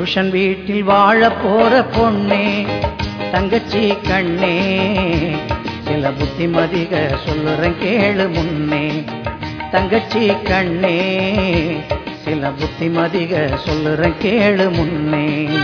புருஷன் வீட்டில் வாழ போற பொண்ணே தங்கச்சி கண்ணே சில புத்திமதிக சொல்லுறேன் கேளு முன்னே தங்கச்சி கண்ணே சில புத்திமதிக சொல்லுறேன் கேளு முன்னே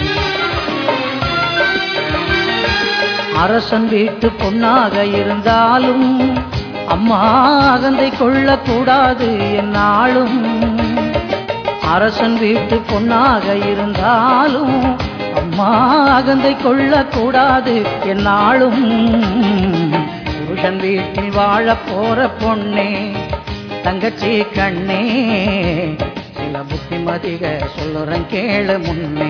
அரசன் வீட்டு பொன்னாக இருந்தாலும் அம்மா அகந்தை கொள்ளக்கூடாது என்னாலும் அரசன் வீட்டு பொன்னாக இருந்தாலும் அம்மா அகந்தை கொள்ளக்கூடாது என்னாலும் புருஷன் வீட்டில் வாழ போற பொண்ணே தங்கச்சி கண்ணே சில புத்திமதிக சொல்லுறேன் கேளு முன்னே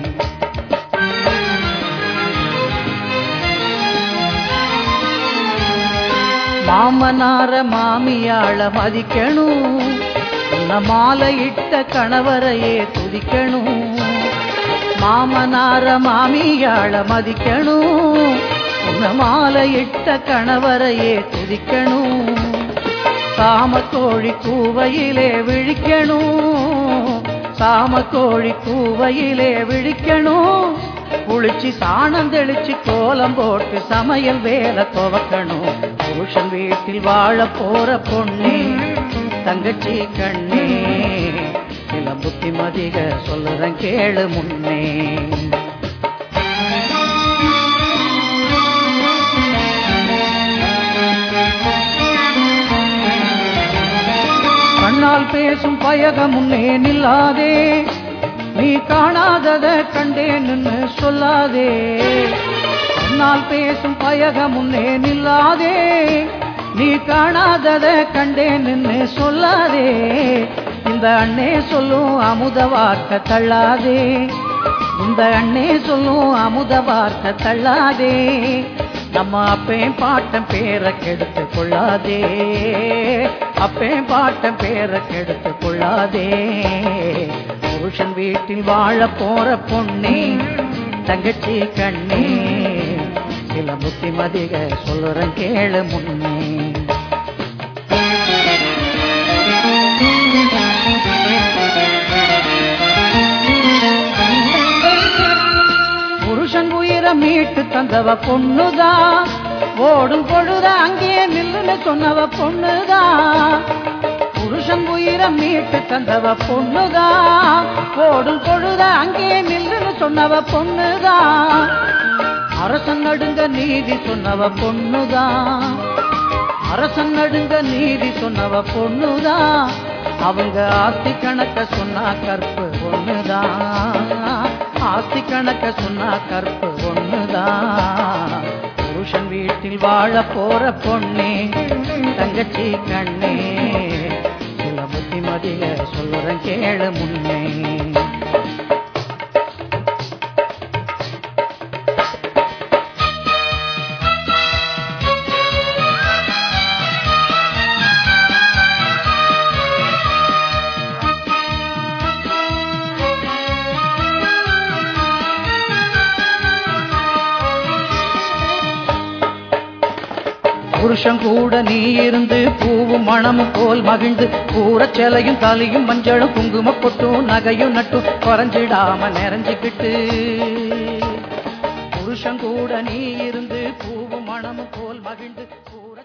மாமனார மாமியாள மதிக்கணும் உன்ன மாலையிட்ட கணவரையே துதிக்கணும் மாமனார மாமியாள மதிக்கணும் உன்ன மாலையிட்ட கணவரையே துதிக்கணும் சாம கோழி கூவையிலே விழிக்கணும் சாம கோழி கூவையிலே விழிக்கணும் குளிச்சு சாணம் தெளிச்சு கோலம் போட்டு சமையல் வேலை துவக்கணும் புருஷன் வீட்டில் வாழ போற பொண்ணே தங்கச்சி கண்ணே சில புத்திமதிக சொல்லுறேன் கேளு முன்னே கண்ணால் பேசும் பயக முன்னே நில்லாதே நீ காணாதத கண்டேன்னு சொல்லாதே கண்ணால் பேசும் பயக முன்னே நில்லாதே நீ காணாதத கண்டேன்னு சொல்லாதே இந்த அண்ணே சொல்லும் அமுத வார்த்தை தள்ளாதே இந்த அண்ணே சொல்லும் அமுத வார்த்தை தள்ளாதே நம்ம அப்பேன் பாட்டம் பேரை கெடுத்து கொள்ளாதே அப்பேன் பாட்டம் பேரை கெடுத்து கொள்ளாதே புருஷன் வீட்டில் வாழ போற பொண்ணே தங்கச்சி கண்ணே சில புத்திமதிக சொல்லுறேன் கேளு முன்னே புருஷன் உயிரை மீட்டு தந்தவ பொண்ணுதான் ஓடும் பொழுத அங்கே நில்லுன்னு சொன்னவ பொண்ணுதான் புருஷன் உயிரை மீட்டு தந்தவ பொண்ணுதான் ஓடும் பொழுத அங்கே நில்லுன்னு சொன்னவ பொண்ணுதான் அரசன் நடுங்க நீதி சொன்னவ பொண்ணுதான் அரசன் நடுங்க நீதி சொன்னவ பொண்ணுதான் அவங்க ஆஸ்தி கணக்க சொன்னா கற்பு ஒண்ணுதான் ஆஸ்தி கணக்க சொன்னா கற்பு ஒண்ணுதான் புருஷன் வீட்டில் வாழ போற பொண்ணே தங்கச்சி கண்ணே சில புத்திமதிக சொல்லுறேன் கேளு முன்னே புருஷன் கூட நீ இருந்து பூவும் மணமும் போல் மகிழ்ந்து பூரச் சிலையும் தலையும் மஞ்சளும் குங்கும பொட்டும் நகையும் நட்டும் குறைஞ்சிடாம நிறைஞ்சுக்கிட்டு புருஷன் கூட நீ இருந்து பூவும் மணமும் போல் மகிழ்ந்து பூர